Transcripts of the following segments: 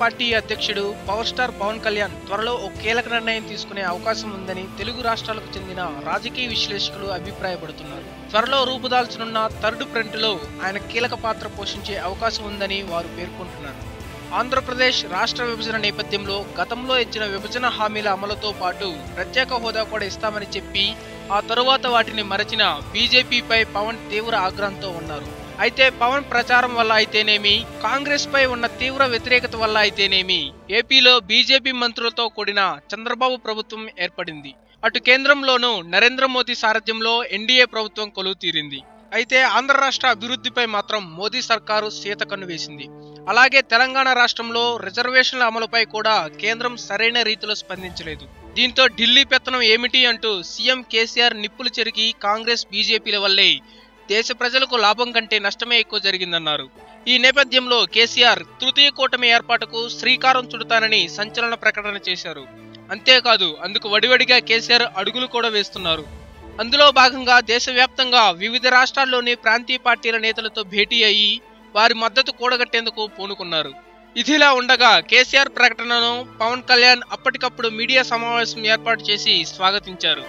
party అధ్యక్షుడు power star Pawan Kalyan త్వరలో ఓ కీలక నిర్ణయం తీసుకునే అవకాశం ఉందని తెలుగు రాష్ట్రాలకు చెందిన రాజకీయ విశ్లేషకులు అభిప్రాయపడుతున్నారు త్వరలో రూపుదాల్చనున్న థర్డ్ ఫ్రంట్లో ఆయన కీలక పాత్ర పోషించే అవకాశం ఉందని వారు పేర్కొంటున్నారు ఆంధ్రప్రదేశ్ రాష్ట్ర విభజన నేపథ్యంలో గతంలో ఇచ్చిన విభజన హామీల అమలుతో పాటు ప్రత్యేక హోదా కూడా ఇస్తామని చెప్పి ఆ తరువాత వాటిని మరచిన బీజేపీపై పవన్ తీవ్ర ఆగ్రహంతో ఉన్నారు అయితే పవన్ ప్రచారం వల్ల అయితేనేమి కాంగ్రెస్ పై ఉన్న తీవ్ర వ్యతిరేకత వల్ల అయితేనేమి ఏపీలో బీజేపీ మంత్రులతో కూడిన చంద్రబాబు ప్రభుత్వం ఏర్పడింది అటు కేంద్రంలోనూ నరేంద్ర మోదీ సారథ్యంలో ఎన్డీఏ ప్రభుత్వం కొలువు తీరింది అయితే ఆంధ్ర రాష్ట్ర అభివృద్ధిపై మాత్రం మోదీ సర్కారు సీత కన్ను వేసింది అలాగే తెలంగాణ రాష్ట్రంలో రిజర్వేషన్ల అమలుపై కూడా కేంద్రం సరైన రీతిలో స్పందించలేదు దీంతో ఢిల్లీ పెత్తనం ఏమిటి అంటూ సీఎం కేసీఆర్ నిప్పులు చెరిగి కాంగ్రెస్ బీజేపీల వల్లే దేశ ప్రజలకు లాభం కంటే నష్టమే ఎక్కువ జరిగిందన్నారు ఈ నేపథ్యంలో కేసీఆర్ తృతీయ కూటమి ఏర్పాటుకు శ్రీకారం చుడతానని సంచలన ప్రకటన చేశారు అంతేకాదు అందుకు వడివడిగా కేసీఆర్ అడుగులు కూడా వేస్తున్నారు అందులో భాగంగా దేశవ్యాప్తంగా వివిధ రాష్ట్రాల్లోని ప్రాంతీయ పార్టీల నేతలతో భేటీ అయ్యి వారి మద్దతు కూడగట్టేందుకు పూనుకున్నారు ఇదిలా ఉండగా కేసీఆర్ ప్రకటనను పవన్ కళ్యాణ్ అప్పటికప్పుడు మీడియా సమావేశం ఏర్పాటు చేసి స్వాగతించారు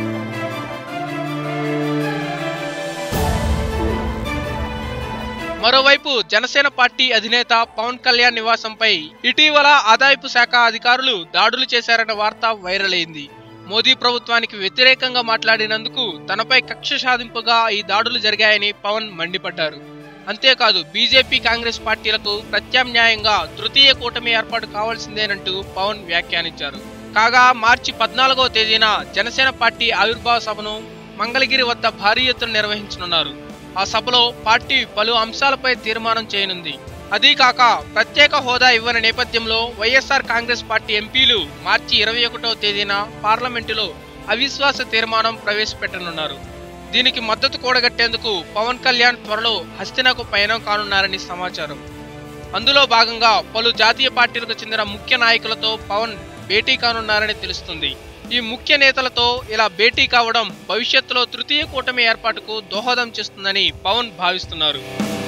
మరోవైపు జనసేన పార్టీ అధినేత పవన్ కళ్యాణ్ నివాసంపై ఇటీవల ఆదాయపు శాఖ అధికారులు దాడులు చేశారన్న వార్త వైరల్ అయింది మోదీ ప్రభుత్వానికి వ్యతిరేకంగా మాట్లాడినందుకు తనపై కక్ష సాధింపుగా ఈ దాడులు జరిగాయని పవన్ మండిపడ్డారు అంతేకాదు బీజేపీ కాంగ్రెస్ పార్టీలకు ప్రత్యామ్నాయంగా తృతీయ కూటమి ఏర్పాటు కావాల్సిందేనంటూ పవన్ వ్యాఖ్యానించారు కాగా మార్చి పద్నాలుగో తేదీన జనసేన పార్టీ ఆవిర్భావ సభను మంగళగిరి వద్ద భారీ ఎత్తున నిర్వహించనున్నారు ఆ సభలో పార్టీ పలు అంశాలపై తీర్మానం చేయనుంది అదీ కాక ప్రత్యేక హోదా ఇవ్వని నేపథ్యంలో వైఎస్ఆర్ కాంగ్రెస్ పార్టీ ఎంపీలు మార్చి ఇరవై ఒకటో తేదీన పార్లమెంటులో అవిశ్వాస తీర్మానం ప్రవేశపెట్టనున్నారు దీనికి మద్దతు కూడగట్టేందుకు పవన్ కళ్యాణ్ త్వరలో హస్తినకు పయనం కానున్నారని సమాచారం అందులో భాగంగా పలు జాతీయ పార్టీలకు చెందిన ముఖ్య నాయకులతో పవన్ భేటీ కానున్నారని తెలుస్తుంది ఈ ముఖ్య నేతలతో ఇలా భేటీ కావడం భవిష్యత్తులో తృతీయ కూటమి ఏర్పాటుకు దోహదం చేస్తుందని పవన్ భావిస్తున్నారు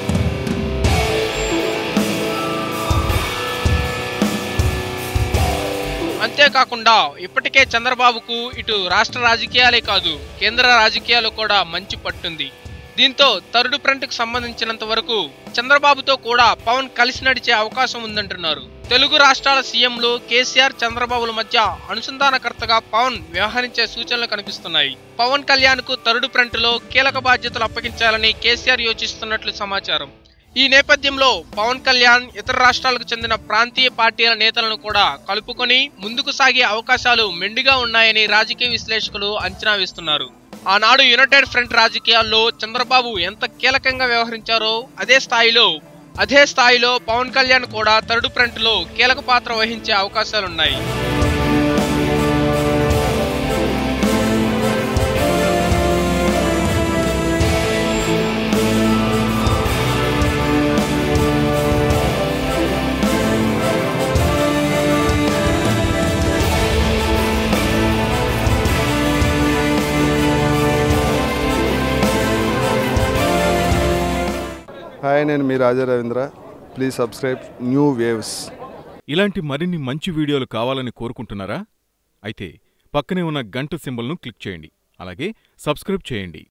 అంతేకాకుండా ఇప్పటికే చంద్రబాబుకు ఇటు రాష్ట్ర రాజకీయాలే కాదు కేంద్ర రాజకీయాలు కూడా మంచి పట్టుంది దీంతో థర్డ్ ఫ్రంట్ కు సంబంధించినంత వరకు చంద్రబాబుతో కూడా పవన్ కలిసి నడిచే అవకాశం ఉందంటున్నారు తెలుగు రాష్ట్రాల సీఎంలు కేసీఆర్ చంద్రబాబుల మధ్య అనుసంధానకర్తగా పవన్ వ్యవహరించే సూచనలు కనిపిస్తున్నాయి పవన్ కళ్యాణ్ కు థర్డ్ ఫ్రంట్ లో కీలక బాధ్యతలు అప్పగించాలని కేసీఆర్ యోచిస్తున్నట్లు సమాచారం ఈ నేపథ్యంలో పవన్ కళ్యాణ్ ఇతర రాష్ట్రాలకు చెందిన ప్రాంతీయ పార్టీల నేతలను కూడా కలుపుకొని ముందుకు సాగే అవకాశాలు మెండుగా ఉన్నాయని రాజకీయ విశ్లేషకులు అంచనా వేస్తున్నారు ఆనాడు యునైటెడ్ ఫ్రంట్ రాజకీయాల్లో చంద్రబాబు ఎంత కీలకంగా వ్యవహరించారో అదే స్థాయిలో అదే స్థాయిలో పవన్ కళ్యాణ్ కూడా థర్డ్ ఫ్రంట్ లో కీలక పాత్ర వహించే అవకాశాలున్నాయి హాయ్ నేను మీ Raja Ravindra please subscribe new waves ఇలాంటి మరిన్ని మంచి వీడియోలు కావాలని కోరుకుంటున్నారా అయితే పక్కనే ఉన్న గంట సింబల్ను క్లిక్ చేయండి అలాగే సబ్స్క్రైబ్ చేయండి